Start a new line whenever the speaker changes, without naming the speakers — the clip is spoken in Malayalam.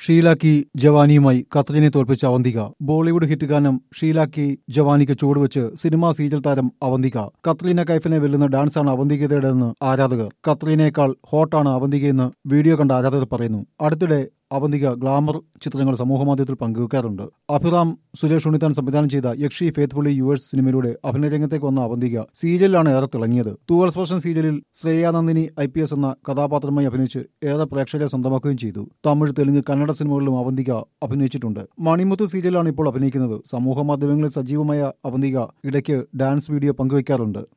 ഷീല കി ജവാനിയുമായി ഖത്തറിനെ തോൽപ്പിച്ച അവന്തിക ബോളിവുഡ് ഹിറ്റ് ഗാനം ഷീല കി ജവാനിക്ക് ചുവടുവെച്ച് സിനിമാ സീരിയൽ താരം അവന്തിക കത്രീന കൈഫിനെ വെല്ലുന്ന ഡാൻസാണ് അവന്തികയുടേതെന്ന് ആരാധകർ കത്രീനയേക്കാൾ ഹോട്ടാണ് അവന്തികയെന്ന് വീഡിയോ കണ്ട ആരാധകർ പറയുന്നു അടുത്തിടെ അവന്തിക ഗ്ലാമർ ചിത്രങ്ങൾ സമൂഹമാധ്യമത്തിൽ പങ്കുവെക്കാറുണ്ട് അഭിറാം സുരേഷ് ഉണ്ണിത്താൻ സംവിധാനം ചെയ്ത യക്ഷി ഫേത്ത്ഫുള്ളി യുവേഴ്സ് സിനിമയിലൂടെ അഭിനയരംഗത്തേക്ക് വന്ന അവന്തിക സീരിയലിലാണ് ഏറെ തിളങ്ങിയത് തൂവൽ സ്പർശൻ സീരിയലിൽ ശ്രേയാനന്ദിനി ഐ പി എസ് എന്ന കഥാപാത്രമായി അഭിനയിച്ച് ഏറെ പ്രേക്ഷകരെ സ്വന്തമാക്കുകയും ചെയ്തു തമിഴ് തെലുങ്ക് കന്നഡ സിനിമകളിലും അവന്തിക അഭിനയിച്ചിട്ടുണ്ട് മണിമുത്ത് സീരിയലാണ് ഇപ്പോൾ അഭിനയിക്കുന്നത് സമൂഹ മാധ്യമങ്ങളിൽ സജീവമായ അവന്തിക ഇടയ്ക്ക് ഡാൻസ് വീഡിയോ പങ്കുവയ്ക്കാറുണ്ട്